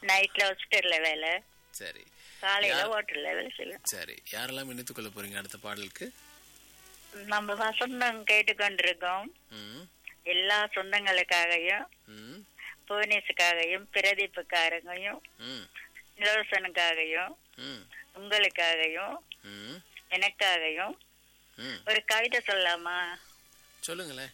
நைட்ல ஹாஸ்பிட்டல்ல வேலை சரி காலையில யார்? ஹோட்டல்ல வேலை செய்வேன் சரி யாரெல்லாம் இணைத்துக் கொள்ள போறீங்க அடுத்த பாடலுக்கு நம்ம வசந்தம் கேட்டுக்கொண்டிருக்கோம் ம் எல்லா சொந்தங்களுக்காகவும் ம் புவனேஷுக்காகவும் பிரதீப்புக்காரங்கையும் ம் நிலவசனுக்காகவும் ம் உங்களுக்காகவும் ம் எனக்காகவும் ம் ஒரு கவிதை சொல்லலாமா சொல்லுங்களேன்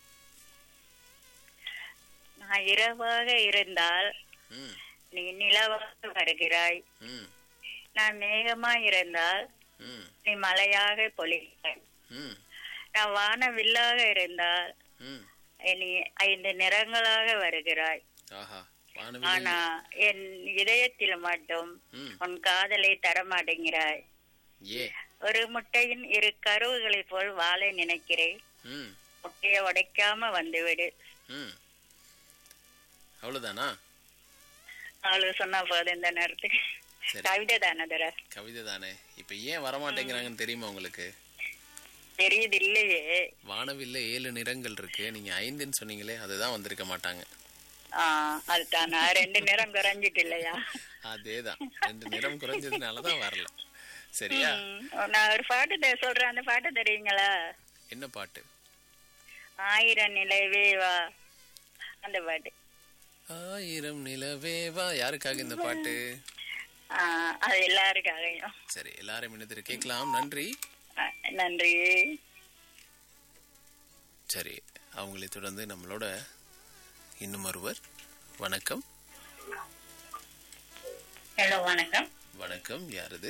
நான் இரவாக இருந்தால் ம் நீ நிலவாக வருகிறாய் ம் நான் மேகமா இருந்தால் ம் நீ மழையாக பொழிகிறாய் ம் நான் வானவில்லாக இருந்தால் ம் நீ ஐந்து நிறங்களாக வருகிறாய் ஆஹா வானவில் ஆனா என் இதயத்தில் மட்டும் ம் உன் காதலை தரமாட்டேங்கிறாய் ஏ ஒரு முட்டையின் இரு கருவுகளை போல் வாழ நினைக்கிறேன் ம் முட்டையை உடைக்காம வந்துவிடு ம் அவ்வளவுதானா அவளு சொன்னா போதும் இந்த நேரத்துக்கு சரி. கவிதை தானே தர கவிதை தானே இப்ப ஏன் வரமாட்டேங்கிறாங்கன்னு தெரியுமா உங்களுக்கு தெரியுது இல்லையே வானவில்ல ஏழு நிறங்கள் இருக்கு நீங்க ஐந்துன்னு சொன்னீங்களே அதுதான் வந்திருக்க மாட்டாங்க ஆஹ் அதுதானா ரெண்டு நிறம் குறைஞ்சிட்டு இல்லையா அதேதான் ரெண்டு நிறம் குறைஞ்சதுனாலதான் வரல சரியா ம், நான் ஒரு பாட்டு தெ- சொல்றேன் அந்த பாட்டு தெரியுங்களா என்ன பாட்டு ஆயிரம் நிலவே வா அந்த பாட்டு ஆயிரம் நிலவேவா யாருக்காக இந்த பாட்டு ஆஹ் அது எல்லாருக்காகவும் சரி எல்லாரும் இணைந்திரு கேட்கலாம் நன்றி ஆஹ் நன்றி சரி அவங்களை தொடர்ந்து நம்மளோட இன்னும் ஒருவர் வணக்கம் ஹலோ வணக்கம் வணக்கம் யாரது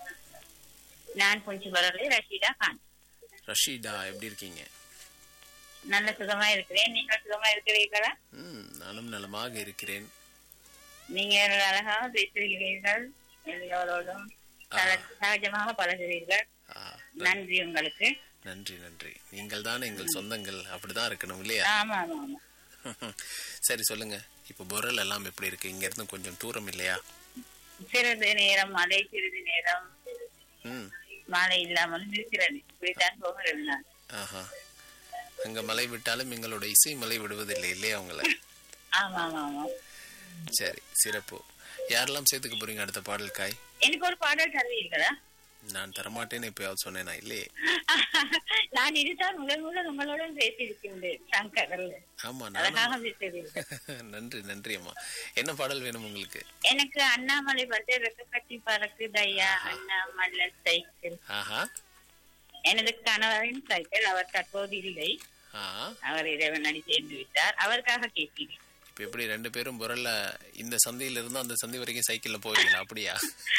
நான் கொஞ்சம் வரல ரஷீதா கான் ரஷீதா எப்படி இருக்கீங்க நல்ல சுகமா இருக்கிறேன் நீங்கள் சுகமா இருக்கிறீர்களா ம் நானும் நலமாக இருக்கிறேன் நீங்கள் அழகாக பேசுகிறீர்கள் எல்லோரோடும் சக- சகஜமாக பழகுகிறீர்கள் ஆ, நன்றி உங்களுக்கு நன்றி நன்றி நீங்கள் தான் எங்கள் சொந்தங்கள் அப்படிதான் இருக்கணும் இல்லையா ஆமா ஆமா ஆமா சரி சொல்லுங்க இப்போ பொருள் எல்லாம் எப்படி இருக்கு இங்க இருந்து கொஞ்சம் தூரம் இல்லையா சிறிது நேரம் மழை சிறிது நேரம் ம் மழை இல்லாமலும் இருக்கிறது இப்படித்தான் போகிறது நான் ஆஹா அங்க மழை விட்டாலும் எங்களோட இசை மலை விடுவதில்லை இல்லையா உங்களை ஆமா ஆமா ஆமா சரி சிறப்பு யாரெல்லாம் சேர்த்துக்க போறீங்க அடுத்த பாடலுக்காய் எனக்கு ஒரு பாடல் தருவீர்களா நான் தரமாட்டேன்னு எப்பயாவது சொன்னேனா இல்லையே நான் இதுதான் முதல் முதல் உங்களுடன் பேசியிருக்கின்றேன் சங்கரில் ஆமா நானும் அழகாக பேசுகிறீர்கள் நன்றி நன்றி அம்மா என்ன பாடல் வேணும் உங்களுக்கு எனக்கு அண்ணாமலை பற்றி ரெக்க கட்டி பறக்கு தையா அண்ணாமலை சைக்கிள் ஆஹா எனது கணவரின் சைக்கிள் அவர் தற்போது இல்லை ஆஹா அவர் இறைவனடி சேர்ந்து விட்டார் அவருக்காக கேட்கிறேன் இப்ப எப்படி ரெண்டு பேரும் பொருள்ல இந்த சந்தையில இருந்து அந்த சந்தை வரைக்கும் சைக்கிள்ல போவீங்களா அப்படியா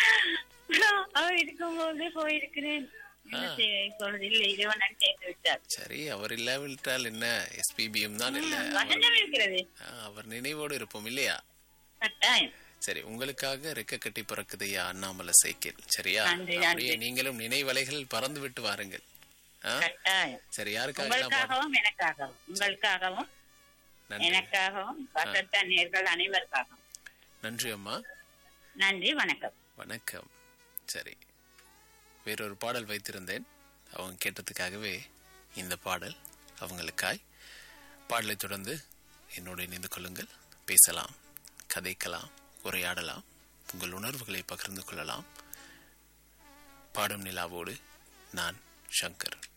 அவர் இருக்கும்போது போயிருக்கிறேன் என்ன செய்ய இப்பொழுது இல்லை இறைவனடி சேர்ந்து விட்டார் சரி அவர் இல்லாவிட்டால் என்ன எஸ்பிபியும் தான் இல்ல வசந்தம் இருக்கிறது ஆ, அவர் நினைவோடு இருப்போம் இல்லையா கட்டாயம் சரி உங்களுக்காக ரெக்க கட்டி பறக்குதையா அண்ணாமலை சைக்கிள் சரியா நன்றி, அப்படியே நீங்களும் நினைவலைகள் பறந்து விட்டு வாருங்கள் ஆ? கட்டாயம் சரி யாருக்காக எல்லாம் பாட- உங்களுக்காகவும் எனக்காகவும் உங்களுக்காகவும் நன்றி எனக்காகவும் வசந்த நேர்கள் அனைவருக்காகவும் நன்றி அம்மா நன்றி வணக்கம் வணக்கம் சரி வேறொரு பாடல் வைத்திருந்தேன் அவங்க கேட்டதுக்காகவே இந்த பாடல் அவங்களுக்காய் பாடலை தொடர்ந்து என்னோடு இணைந்து கொள்ளுங்கள் பேசலாம் கதைக்கலாம் உரையாடலாம் உங்கள் உணர்வுகளை பகிர்ந்து கொள்ளலாம் பாடும் நிலாவோடு நான் சங்கர்